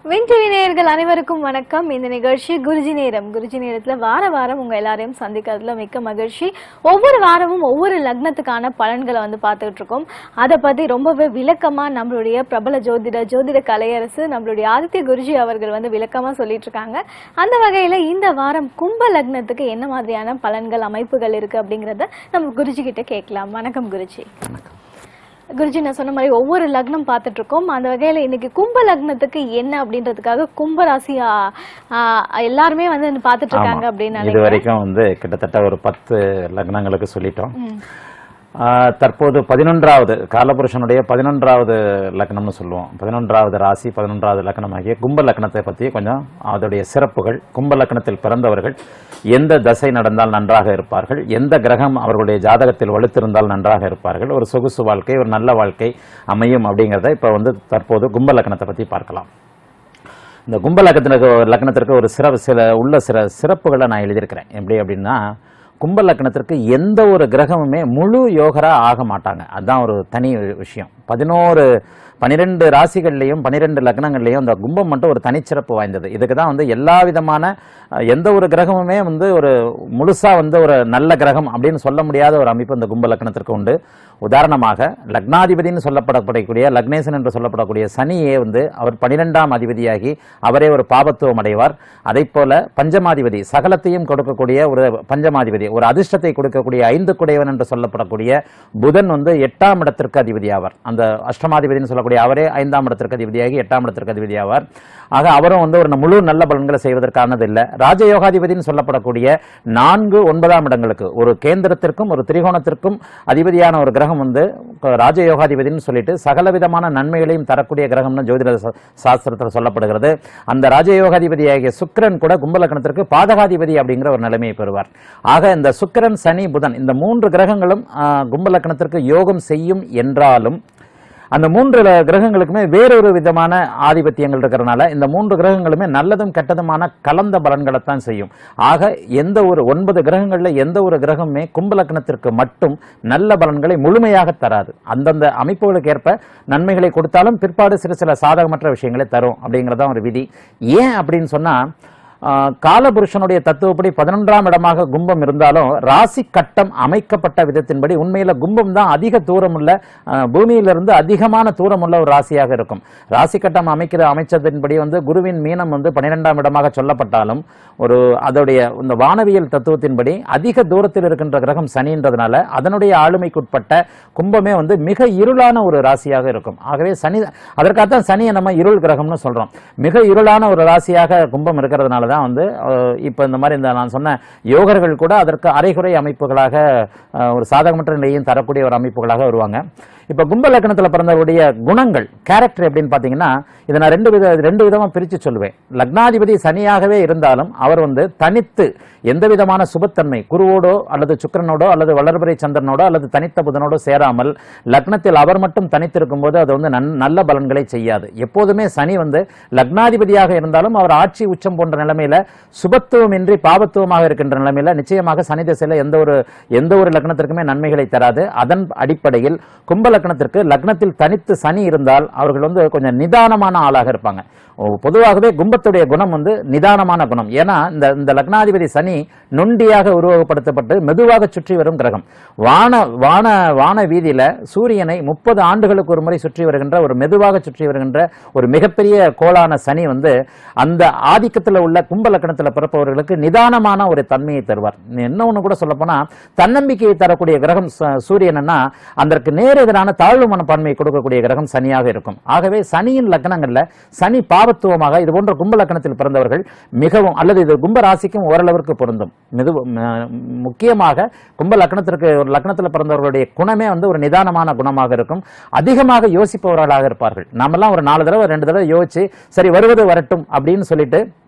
விண்டிவி நேயர்கள் அனைவருக்கும் வணக்கம் இந்த நிகழ்ச்சி குருஜி நேரம் குருஜி நேரத்துல வார வாரம் உங்க எல்லாரையும் சந்திக்கிறதுல மிக்க மகிழ்ச்சி ஒவ்வொரு வாரமும் ஒவ்வொரு லக்னத்துக்கான பலன்களை வந்து பார்த்துட்டு இருக்கோம் அதை பத்தி ரொம்பவே விளக்கமா நம்மளுடைய பிரபல ஜோதிட ஜோதிட கலையரசு நம்மளுடைய ஆதித்ய குருஜி அவர்கள் வந்து விளக்கமா சொல்லிட்டு இருக்காங்க அந்த வகையில இந்த வாரம் கும்ப லக்னத்துக்கு என்ன மாதிரியான பலன்கள் அமைப்புகள் இருக்கு அப்படிங்கறத நம்ம குருஜி கிட்ட கேட்கலாம் வணக்கம் குருஜி குருஜி நான் சொன்ன மாதிரி ஒவ்வொரு லக்னம் பார்த்துட்டு இருக்கோம் அந்த வகையில இன்னைக்கு கும்ப லக்னத்துக்கு என்ன அப்படின்றதுக்காக கும்ப ராசி ஆ, ஆ, எல்லாருமே வந்து பார்த்துட்டு இருக்காங்க அப்படின்னு இது நினைக்கிறேன் வரைக்கும் வந்து கிட்டத்தட்ட ஒரு பத்து லக்னங்களுக்கு சொல்லிட்டோம் ம். ஆஹ் தற்போது பதினொன்றாவது காலபுருஷனுடைய பதினொன்றாவது லக்னம்னு சொல்லுவோம் பதினொன்றாவது ராசி பதினொன்றாவது லக்னம் ஆகிய கும்ப லக்னத்தை பற்றி கொஞ்சம் அதோடைய சிறப்புகள் கும்ப லக்னத்தில் பிறந்தவர்கள் எந்த தசை நடந்தால் நன்றாக இருப்பார்கள் எந்த கிரகம் அவர்களுடைய ஜாதகத்தில் வலுத்திருந்தால் நன்றாக இருப்பார்கள் ஒரு சொகுசு வாழ்க்கை ஒரு நல்ல வாழ்க்கை அமையும் அப்படிங்கிறத இப்போ வந்து தற்போது கும்ப லக்னத்தை பற்றி பார்க்கலாம் இந்த கும்ப லக்னத்திற்கு லக்னத்திற்கு ஒரு சிற சில உள்ள சில சிறப்புகளை நான் எழுதியிருக்கிறேன் எப்படி அப்படின்னா கும்ப லக்னத்திற்கு எந்த ஒரு கிரகமுமே முழு யோகரா ஆக மாட்டாங்க அதுதான் ஒரு தனி விஷயம் பதினோரு பனிரெண்டு ராசிகள்லையும் பனிரெண்டு லக்னங்கள்லையும் அந்த கும்பம் மட்டும் ஒரு தனிச்சிறப்பு வாய்ந்தது இதுக்கு தான் வந்து எல்லா விதமான அஹ், எந்த ஒரு கிரகமுமே வந்து ஒரு முழுசா வந்து ஒரு நல்ல கிரகம் அப்படின்னு சொல்ல முடியாத ஒரு அமைப்பு இந்த கும்ப லக்னத்திற்கு உண்டு உதாரணமாக லக்னாதிபதினு சொல்லப்படக்கூடிய லக்னேசன் என்று சொல்லப்படக்கூடிய சனியே வந்து அவர் பனிரெண்டாம் அதிபதியாகி அவரே ஒரு பாபத்துவம் அடைவார் அதை போல பஞ்சமாதிபதி சகலத்தையும் கொடுக்கக்கூடிய ஒரு பஞ்சமாதிபதி ஒரு அதிர்ஷ்டத்தை கொடுக்கக்கூடிய ஐந்து குடையவன் என்று சொல்லப்படக்கூடிய புதன் வந்து எட்டாம் இடத்திற்கு அதிபதி ஆவார் அந்த அஷ்டமாதிபதினு சொல்லக்கூடிய அவரே ஐந்தாம் இடத்திற்கு அதிபதியாகி எட்டாம் இடத்திற்கு அதிபதி ஆவார் ஆக அவரும் வந்து ஒரு முழு நல்ல பலன்களை செய்வதற்கானது இல்லை ராஜயோகாதிபதினு சொல்லப்படக்கூடிய நான்கு ஒன்பதாம் இடங்களுக்கு ஒரு கேந்திரத்திற்கும் ஒரு திரிகோணத்திற்கும் அதிபதியான ஒரு கிரகம் வந்து ராஜயோகாதிபதினு சொல்லிட்டு சகலவிதமான நன்மைகளையும் தரக்கூடிய கிரகம்னு ஜோதிட சா- சாஸ்திரத்தில் சொல்லப்படுகிறது அந்த ராஜயோகாதிபதியாகிய சுக்கிரன் கூட கும்பலக்கணத்திற்கு பாதகாதிபதி அப்படிங்கிற ஒரு நிலைமையை பெறுவார் ஆக இந்த சுக்கிரன் சனி புதன் இந்த மூன்று கிரகங்களும் ஆஹ், கும்பலக்கணத்திற்கு யோகம் செய்யும் என்றாலும் அந்த மூன்று ல- கிரகங்களுக்குமே வேறொரு விதமான ஆதிபத்தியங்கள் இருக்கிறனால இந்த மூன்று கிரகங்களுமே நல்லதும் கெட்டதுமான கலந்த பலன்களைத்தான் செய்யும் ஆக எந்த ஒரு ஒன்பது கிரகங்கள்ல எந்த ஒரு கிரகமுமே கும்பலக்னத்திற்கு மட்டும் நல்ல பலன்களை முழுமையாக தராது அந்தந்த அமைப்புகளுக்கு ஏற்ப நன்மைகளை கொடுத்தாலும் பிற்பாடு சிறு சில சாதகமற்ற விஷயங்களை தரும் அப்படிங்கறதான் ஒரு விதி ஏன் அப்படின்னு சொன்னா ஆஹ், காலபுருஷனுடைய தத்துவப்படி பதினொன்றாம் இடமாக கும்பம் இருந்தாலும் ராசி கட்டம் அமைக்கப்பட்ட விதத்தின்படி உண்மையில கும்பம் தான் அதிக தூரம் உள்ள ஆஹ், பூமியிலிருந்து அதிகமான தூரம் உள்ள ஒரு ராசியாக இருக்கும் ராசி கட்டம் அமைக்கிற அமைச்சதின்படி வந்து குருவின் மீனம் வந்து பன்னிரெண்டாம் இடமாக சொல்லப்பட்டாலும் ஒரு அதோடைய இந்த வானவியல் தத்துவத்தின்படி அதிக தூரத்தில் இருக்கின்ற கிரகம் சனின்றதுனால அதனுடைய ஆளுமைக்குட்பட்ட கும்பமே வந்து மிக இருளான ஒரு ராசியாக இருக்கும் ஆகவே சனி அதற்காகத்தான் சனியை நம்ம இருள் கிரகம்னு சொல்றோம் மிக இருளான ஒரு ராசியாக கும்பம் இருக்கிறதுனால தான் வந்து அஹ், இப்ப இந்த மாதிரி இந்த நான் சொன்ன யோகர்கள் கூட அதற்கு அரைகுறை அமைப்புகளாக அஹ், ஒரு சாதகமற்ற நிலையும் தரக்கூடிய ஒரு அமைப்புகளாக வருவாங்க இப்ப கும்ப லக்னத்துல பிறந்தவருடைய குணங்கள் கேரக்டர் எப்படின்னு பாத்தீங்கன்னா இதை நான் ரெண்டு வித ரெண்டு விதமா பிரிச்சு சொல்லுவேன் லக்னாதிபதி சனியாகவே இருந்தாலும் அவர் வந்து தனித்து எந்த விதமான சுபத்தன்மை குருவோடோ அல்லது சுக்கிரனோடோ அல்லது வளர்பிறை சந்திரனோடோ அல்லது தனித்த புதனோடோ சேராமல் லக்னத்தில் அவர் மட்டும் தனித்திருக்கும் போது அது வந்து நன்- நல்ல பலன்களை செய்யாது எப்போதுமே சனி வந்து லக்னாதிபதியாக இருந்தாலும் அவர் ஆட்சி உச்சம் போன்ற நிலைமையில சுபத்துவமின்றி பாபத்துவமாக இருக்கின்ற நிலைமையில நிச்சயமாக சனி திசையில எந்த ஒரு எந்த ஒரு லக்னத்திற்குமே நன்மைகளை தராது அதன் அடிப்படையில் கும்ப லக்னத்திற்கு லக்னத்தில் தனித்து சனி இருந்தால் அவர்கள் வந்து கொஞ்சம் நிதானமான ஆளாக இருப்பாங்க ஓ, பொதுவாகவே கும்பத்துடைய குணம் வந்து நிதானமான குணம் ஏன்னா இந்த இந்த லக்னாதிபதி சனி நொண்டியாக உருவகப்படுத்தப்பட்டு மெதுவாக சுற்றி வரும் கிரகம் வான வான வான வீதியில சூரியனை முப்பது ஆண்டுகளுக்கு ஒரு முறை சுற்றி வருகின்ற ஒரு மெதுவாக சுற்றி வருகின்ற ஒரு மிகப்பெரிய கோளான சனி வந்து அந்த ஆதிக்கத்துல உள்ள கும்ப லக்னத்துல பிறப்பவர்களுக்கு நிதானமான ஒரு தன்மையை தருவார் என்ன ஒண்ணு கூட சொல்ல போனா தன்னம்பிக்கையை தரக்கூடிய கிரகம் ச- சூரியன்னா அதற்கு நேர் எதிரான தாழ்வு மனப்பான்மையை கொடுக்கக்கூடிய கிரகம் சனியாக இருக்கும் ஆகவே சனியின் லக்னங்கள்ல சனி பாவத்துவமாக இது போன்ற கும்ப லக்னத்தில் பிறந்தவர்கள் மிகவும் அல்லது இது கும்ப ராசிக்கும் ஓரளவிற்கு பொருந்தும் மிது ம- முக்கியமாக கும்ப லக்னத்திற்கு ஒரு லக்னத்தில் பிறந்தவர்களுடைய குணமே வந்து ஒரு நிதானமான குணமாக இருக்கும் அதிகமாக யோசிப்பவர்களாக இருப்பார்கள் நாமெல்லாம் ஒரு நாலு தடவை ரெண்டு தடவை யோசிச்சு சரி வருவது வரட்டும் அப்படின்னு சொல்லிட்டு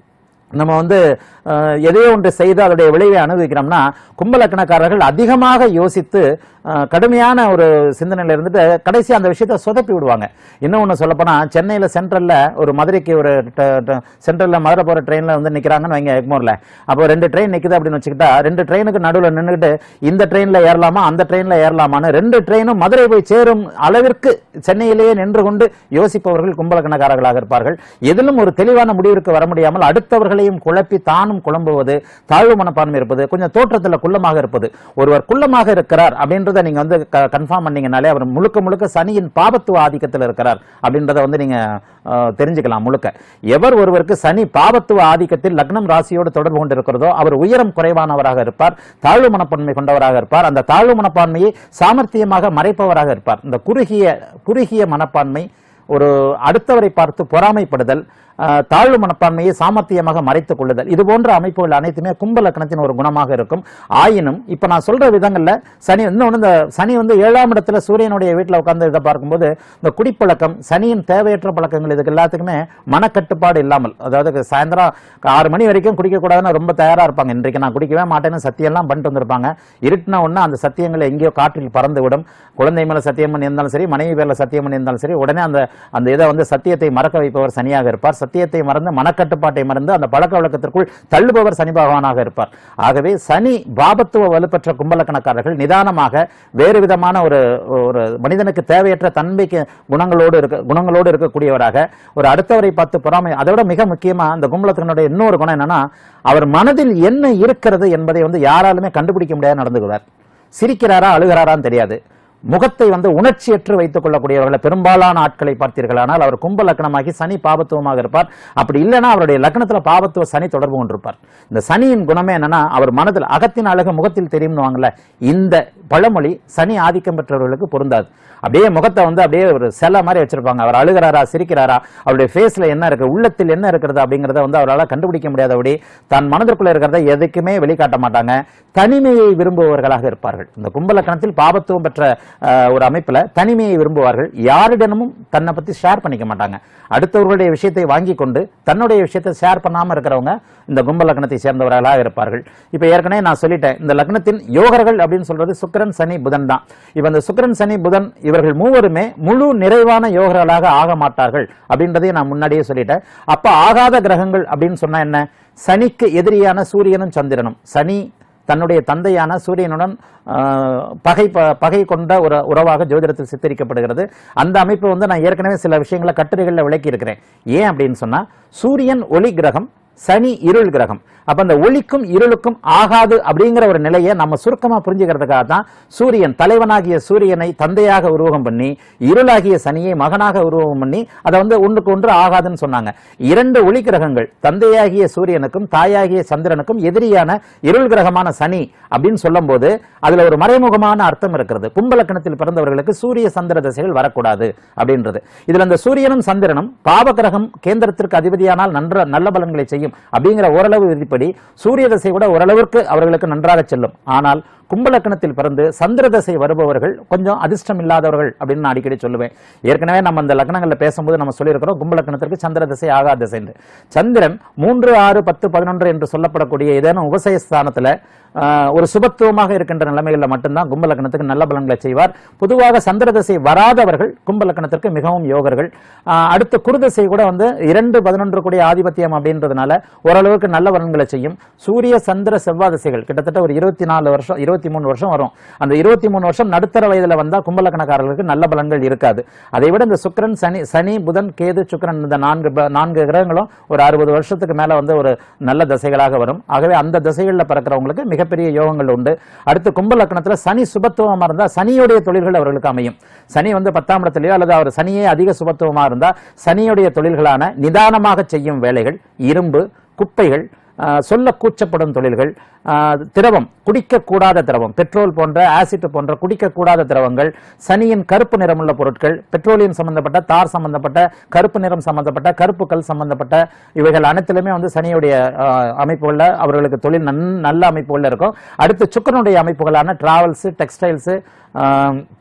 நம்ம வந்து அஹ், எதையோ ஒன்று செய்து அதோடைய விளைவை அனுபவிக்கிறோம்னா கும்பலக்கணக்காரர்கள் அதிகமாக யோசித்து அஹ், கடுமையான ஒரு சிந்தனையில இருந்துட்டு கடைசி அந்த விஷயத்தை சொதப்பி விடுவாங்க இன்னும் ஒன்று சொல்லப்போனா சென்னையில சென்ட்ரல்ல ஒரு மதுரைக்கு ஒரு சென்ட்ரல்ல மதுரை போற ட்ரெயின்ல வந்து நிக்கிறாங்கன்னு வைங்க எக்மோர்ல அப்போ ரெண்டு ட்ரெயின் நிக்குது அப்படின்னு வச்சுக்கிட்டா ரெண்டு ட்ரெயினுக்கு நடுவில் நின்றுட்டு இந்த ட்ரெயின்ல ஏறலாமா அந்த ட்ரெயின்ல ஏறலாமான்னு ரெண்டு ட்ரெயினும் மதுரை போய் சேரும் அளவிற்கு சென்னையிலேயே நின்று கொண்டு யோசிப்பவர்கள் கும்பலக்கணக்காரர்களாக இருப்பார்கள் எதிலும் ஒரு தெளிவான முடிவிற்கு வர முடியாமல் அடுத்தவர்களையும் குழப்பி தானும் குழம்புவது தாழ்வு மனப்பான்மை இருப்பது கொஞ்சம் தோற்றத்துல குள்ளமாக இருப்பது ஒருவர் குள்ளமாக இருக்கிறார் அப்படின்றத நீங்க வந்து கன்ஃபார்ம் பண்ணீங்கனாலே அவர் முழுக்க முழுக்க சனியின் பாபத்துவ ஆதிக்கத்தில் இருக்கிறார் அப்படின்றத வந்து நீங்க அஹ், தெரிஞ்சுக்கலாம் முழுக்க எவர் ஒருவருக்கு சனி பாபத்துவ ஆதிக்கத்தில் லக்னம் ராசியோடு தொடர்பு கொண்டிருக்கிறதோ அவர் உயரம் குறைவானவராக இருப்பார் தாழ்வு மனப்பான்மை கொண்டவராக இருப்பார் அந்த தாழ்வு மனப்பான்மையை சாமர்த்தியமாக மறைப்பவராக இருப்பார் இந்த குறுகிய குறுகிய மனப்பான்மை ஒரு அடுத்தவரை பார்த்து பொறாமைப்படுதல் அஹ், தாழ்வு மனப்பான்மையை சாமர்த்தியமாக மறைத்துக் கொள்ளுதல் இது போன்ற அமைப்புகள் அனைத்துமே கும்ப லக்னத்தின் ஒரு குணமாக இருக்கும் ஆயினும் இப்ப நான் சொல்ற விதங்கள்ல சனி இன்னொன்று இந்த சனி வந்து ஏழாம் இடத்துல சூரியனுடைய வீட்டுல உட்கார்ந்து இதை பார்க்கும்போது இந்த குடிப்பழக்கம் சனியின் தேவையற்ற பழக்கங்கள் இதுக்கு எல்லாத்துக்குமே மனக்கட்டுப்பாடு இல்லாமல் அதாவது சாயந்தரம் ஆறு மணி வரைக்கும் குடிக்கக்கூடாதுன்னு ரொம்ப தயாரா இருப்பாங்க இன்றைக்கு நான் குடிக்கவே மாட்டேன்னு சத்தியம்லாம் பண்ணிட்டு வந்திருப்பாங்க இருட்டின உடனே அந்த சத்தியங்களை எங்கேயோ காற்றில் பறந்து விடும் குழந்தை மேல சத்தியம் பண்ணி இருந்தாலும் சரி மனைவி பேர்ல சத்தியம் பண்ணி இருந்தாலும் சரி உடனே அந்த அந்த இதை வந்து சத்தியத்தை மறக்க வைப்பவர் சனியாக இருப்பார் சத்தியத்தை மறந்து மனக்கட்டுப்பாட்டை மறந்து அந்த பழக்க வழக்கத்திற்குள் தள்ளுபவர் சனி பகவானாக இருப்பார் ஆகவே சனி பாபத்துவ வலுப்பெற்ற கும்பலக்கணக்காரர்கள் நிதானமாக வேறு விதமான ஒரு ஒரு மனிதனுக்கு தேவையற்ற தன்மைக்கு குணங்களோடு இருக்க குணங்களோடு இருக்கக்கூடியவராக ஒரு அடுத்தவரை பார்த்து பொறாமை அதை விட மிக முக்கியமா அந்த கும்பலத்தினுடைய இன்னொரு குணம் என்னன்னா அவர் மனதில் என்ன இருக்கிறது என்பதை வந்து யாராலுமே கண்டுபிடிக்க முடியாது நடந்துக்குவார் சிரிக்கிறாரா அழுகிறாரான்னு தெரியாது முகத்தை வந்து உணர்ச்சியற்று வைத்துக் கொள்ளக்கூடியவர்களை பெரும்பாலான ஆட்களை பார்த்தீர்களானால் அவர் கும்ப லக்னமாகி சனி பாபத்துவமாக இருப்பார் அப்படி இல்லைன்னா அவருடைய லக்னத்துல பாபத்துவ சனி தொடர்பு கொண்டிருப்பார் இந்த சனியின் குணமே என்னன்னா அவர் மனதில் அகத்தின் அழகு முகத்தில் தெரியும்னு வாங்கல இந்த பழமொழி சனி ஆதிக்கம் பெற்றவர்களுக்கு பொருந்தாது அப்படியே முகத்தை வந்து அப்படியே ஒரு சிலை மாதிரி வச்சிருப்பாங்க அவர் அழுகிறாரா சிரிக்கிறாரா அவருடைய ஃபேஸ்ல என்ன இருக்கு உள்ளத்தில் என்ன இருக்கிறது அப்படிங்கறத வந்து அவரால் கண்டுபிடிக்க முடியாதபடி தன் மனதிற்குள்ள இருக்கிறத எதுக்குமே வெளிக்காட்ட மாட்டாங்க தனிமையை விரும்புபவர்களாக இருப்பார்கள் இந்த கும்பலக்கணத்தில் பாபத்துவம் பெற்ற அஹ், ஒரு அமைப்புல தனிமையை விரும்புவார்கள் யாரிடமும் தன்னை பத்தி ஷேர் பண்ணிக்க மாட்டாங்க அடுத்தவர்களுடைய விஷயத்தை வாங்கி கொண்டு தன்னுடைய விஷயத்தை ஷேர் பண்ணாம இருக்கிறவங்க இந்த கும்ப லக்னத்தை சேர்ந்தவர்களாக இருப்பார்கள் இப்ப ஏற்கனவே நான் சொல்லிட்டேன் இந்த லக்னத்தின் யோகர்கள் அப்படின்னு சொல்றது சுக்கிரன் சனி புதன் தான் இப்ப இந்த சுக்கிரன் சனி புதன் இவர்கள் மூவருமே முழு நிறைவான யோகர்களாக ஆக மாட்டார்கள் அப்படின்றதையும் நான் முன்னாடியே சொல்லிட்டேன் அப்ப ஆகாத கிரகங்கள் அப்படின்னு சொன்னா என்ன சனிக்கு எதிரியான சூரியனும் சந்திரனும் சனி தன்னுடைய தந்தையான சூரியனுடன் ஆஹ், பகை ப- பகை கொண்ட ஒரு உறவாக ஜோதிடத்தில் சித்தரிக்கப்படுகிறது அந்த அமைப்பு வந்து நான் ஏற்கனவே சில விஷயங்களை கட்டுரைகளில் விளக்கி இருக்கிறேன் ஏன் அப்படின்னு சொன்னா சூரியன் ஒளி கிரகம் சனி இருள் கிரகம் அப்ப அந்த ஒளிக்கும் இருளுக்கும் ஆகாது அப்படிங்கிற ஒரு நிலையை நம்ம சுருக்கமா புரிஞ்சுக்கிறதுக்காக தான் சூரியன் தலைவனாகிய சூரியனை தந்தையாக உருவகம் பண்ணி இருளாகிய சனியை மகனாக உருவகம் பண்ணி அதை வந்து ஒன்றுக்கு ஒன்று ஆகாதுன்னு சொன்னாங்க இரண்டு ஒளி கிரகங்கள் தந்தையாகிய சூரியனுக்கும் தாயாகிய சந்திரனுக்கும் எதிரியான இருள் கிரகமான சனி அப்படின்னு சொல்லும்போது அதுல ஒரு மறைமுகமான அர்த்தம் இருக்கிறது கும்பலக்கணத்தில் பிறந்தவர்களுக்கு சூரிய சந்திர திசைகள் வரக்கூடாது அப்படின்றது இதுல இந்த சூரியனும் சந்திரனும் பாவ கிரகம் கேந்திரத்திற்கு அதிபதியானால் நன்ற நல்ல பலன்களை செய்யும் அப்படிங்கிற ஓரளவு விதிப்படி சூரிய திசை கூட ஓரளவிற்கு அவர்களுக்கு நன்றாக செல்லும் ஆனால் கும்பலக்கணத்தில் பிறந்து சந்திர தசை வருபவர்கள் கொஞ்சம் அதிர்ஷ்டம் இல்லாதவர்கள் அப்படின்னு நான் அடிக்கடி சொல்லுவேன் ஏற்கனவே நம்ம அந்த லக்னங்கள்ல பேசும்போது நம்ம சொல்லியிருக்கிறோம் கும்பலக்கணத்திற்கு சந்திர தசை ஆகா திசை என்று சந்திரன் மூன்று ஆறு பத்து பதினொன்று என்று சொல்லப்படக்கூடிய ஏதேனும் உபசய ஸ்தானத்துல ஆஹ், ஒரு சுபத்துவமாக இருக்கின்ற நிலைமைகளில் மட்டும்தான் கும்பலக்கணத்துக்கு நல்ல பலன்களை செய்வார் பொதுவாக சந்திர தசை வராதவர்கள் கும்பலக்கணத்திற்கு மிகவும் யோகர்கள் ஆஹ், அடுத்த குருதசை கூட வந்து இரண்டு பதினொன்று கூடிய ஆதிபத்தியம் அப்படின்றதுனால ஓரளவுக்கு நல்ல பலன்களை செய்யும் சூரிய சந்திர செவ்வாய் திசைகள் கிட்டத்தட்ட ஒரு இருபத்தி நாலு வருஷம் இருபத்தி மூணு வருஷம் வரும் அந்த இருபத்தி மூணு வருஷம் நடுத்தர வயதுல வந்தா கும்பலக்கணக்காரர்களுக்கு நல்ல பலன்கள் இருக்காது அதை விட இந்த சுக்கிரன் சனி சனி புதன் கேது சுக்கிரன் இந்த நான்கு ப- நான்கு கிரகங்களும் ஒரு அறுபது வருஷத்துக்கு மேல வந்து ஒரு நல்ல தசைகளாக வரும் ஆகவே அந்த தசைகளில் பிறக்கிறவங்களுக்கு மிகப்பெரிய யோகங்கள் உண்டு அடுத்து கும்பலக்கணத்துல சனி சுபத்துவமா இருந்தா சனியுடைய தொழில்கள் அவர்களுக்கு அமையும் சனி வந்து பத்தாம் இடத்துலயோ அல்லது அவர் சனியே அதிக சுபத்துவமா இருந்தா சனியுடைய தொழில்களான நிதானமாக செய்யும் வேலைகள் இரும்பு குப்பைகள் ஆஹ், சொல்ல கூச்சப்படும் தொழில்கள் ஆஹ், திரவம் குடிக்கக்கூடாத திரவம் பெட்ரோல் போன்ற ஆசிட் போன்ற குடிக்கக்கூடாத திரவங்கள் சனியின் கருப்பு நிறமுள்ள பொருட்கள் பெட்ரோலியம் சம்பந்தப்பட்ட தார் சம்பந்தப்பட்ட கருப்பு நிறம் சம்பந்தப்பட்ட கருப்புக்கள் சம்பந்தப்பட்ட இவைகள் அனைத்திலுமே வந்து சனியுடைய ஆஹ், அமைப்புகள்ல அவர்களுக்கு தொழில் நன் நல்ல அமைப்புகள்ல இருக்கும் அடுத்து சுக்கரனுடைய அமைப்புகளான travels textiles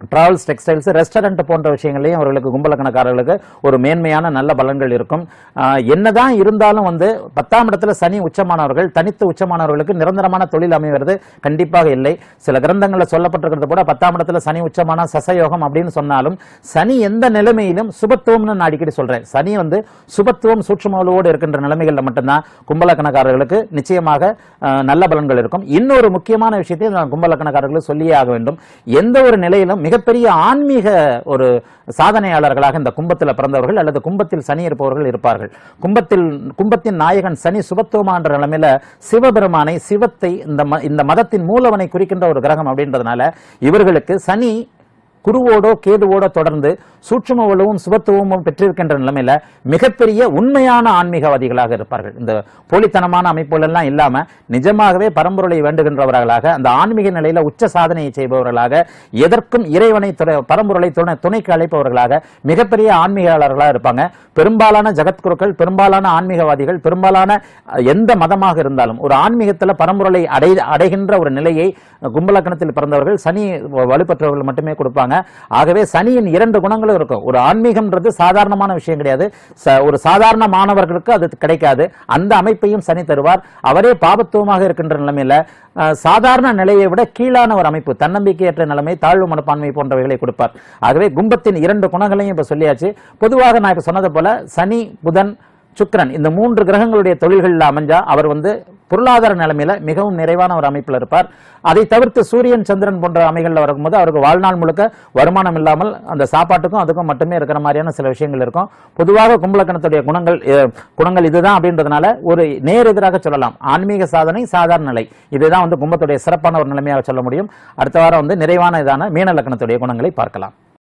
travels textiles restaurant போன்ற விஷயங்களையும் அவர்களுக்கு கும்பலக்கணக்காரர்களுக்கு ஒரு மேன்மையான நல்ல பலன்கள் இருக்கும் ஆஹ் என்னதான் இருந்தாலும் வந்து பத்தாம் இடத்துல சனி உச்சமானவர்கள் தனித்து உச்சமானவர்களுக்கு நிரந்தரமான தொழில் அமைவது கண்டிப்பாக இல்லை சில கிரந்தங்களில் சொல்லப்பட்டிருக்கிறது கூட பத்தாம் இடத்துல சனி உச்சமான சசயோகம் அப்படின்னு சொன்னாலும் சனி எந்த நிலைமையிலும் சுபத்துவம்னு நான் அடிக்கடி சொல்றேன் சனி வந்து சுபத்துவம் சூட்சுமோடு இருக்கின்ற நிலைமைகள்ல மட்டும்தான் கும்பலக்கணக்காரர்களுக்கு நிச்சயமாக ஆஹ் நல்ல பலன்கள் இருக்கும் இன்னொரு முக்கியமான விஷயத்தை நான் கும்பலக்கணக்காரர்களுக்கு சொல்லியே ஆக வேண்டும் எந்த ஒரு நிலையிலும் மிகப்பெரிய ஆன்மீக ஒரு சாதனையாளர்களாக இந்த கும்பத்தில் பிறந்தவர்கள் அல்லது கும்பத்தில் சனி இருப்பவர்கள் இருப்பார்கள் கும்பத்தில் கும்பத்தின் நாயகன் சனி சுபத்துவமான்ற நிலைமையில சிவபெருமானை சிவத்தை இந்த ம- இந்த மதத்தின் மூலவனை குறிக்கின்ற ஒரு கிரகம் அப்படின்றதுனால இவர்களுக்கு சனி குருவோடோ கேதுவோடோ தொடர்ந்து சூட்சும உளவும் சுபத்துவமும் பெற்றிருக்கின்ற நிலைமையில மிகப்பெரிய உண்மையான ஆன்மீகவாதிகளாக இருப்பார்கள் இந்த போலித்தனமான அமைப்புகள் எல்லாம் இல்லாம நிஜமாகவே பரம்பொருளை வேண்டுகின்றவர்களாக அந்த ஆன்மீக நிலையில உச்ச சாதனையை செய்பவர்களாக எதற்கும் இறைவனை துணை- பரம்பொருளை துணை துணைக்கு அழைப்பவர்களாக மிகப்பெரிய ஆன்மீகாளர்களாக இருப்பாங்க பெரும்பாலான ஜகத்குருக்கள் பெரும்பாலான ஆன்மீகவாதிகள் பெரும்பாலான அஹ், எந்த மதமாக இருந்தாலும் ஒரு ஆன்மீகத்துல பரம்பொருளை அடை அடைகின்ற ஒரு நிலையை கும்பலக்கணத்தில் பிறந்தவர்கள் சனி வ- வலுப்பெற்றவர்கள் மட்டுமே கொடுப்பாங்க ஆகவே சனியின் இரண்டு குணங்களும் இருக்கும் ஒரு ஆன்மீகம்ன்றது சாதாரணமான விஷயம் கிடையாது ச- ஒரு சாதாரண மாணவர்களுக்கு அது கிடைக்காது அந்த அமைப்பையும் சனி தருவார் அவரே பாபத்துவமாக இருக்கின்ற நிலைமையில அஹ், சாதாரண நிலையை விட கீழான ஒரு அமைப்பு தன்னம்பிக்கையற்ற நிலைமை தாழ்வு மனப்பான்மை போன்றவைகளை கொடுப்பார் ஆகவே கும்பத்தின் இரண்டு குணங்களையும் இப்ப சொல்லியாச்சு பொதுவாக நான் இப்ப சொன்னது போல சனி புதன் சுக்கிரன் இந்த மூன்று கிரகங்களுடைய தொழில்களில் அமைஞ்சா அவர் வந்து பொருளாதார நிலைமையில மிகவும் நிறைவான ஒரு அமைப்பில் இருப்பார் அதை தவிர்த்து சூரியன் சந்திரன் போன்ற அமைகளில் வரும்போது அவருக்கு வாழ்நாள் முழுக்க வருமானம் இல்லாமல் அந்த சாப்பாட்டுக்கும் அதுக்கும் மட்டுமே இருக்கிற மாதிரியான சில விஷயங்கள் இருக்கும் பொதுவாக கும்பலக்கணத்துடைய குணங்கள் அஹ், குணங்கள் இதுதான் அப்படின்றதுனால ஒரு நேர் எதிராக சொல்லலாம் ஆன்மீக சாதனை சாதாரண நிலை இதுதான் வந்து கும்பத்துடைய சிறப்பான ஒரு நிலைமையாக சொல்ல முடியும் அடுத்த வாரம் வந்து நிறைவான இதான மீன லக்கணத்துடைய குணங்களை பார்க்கலாம்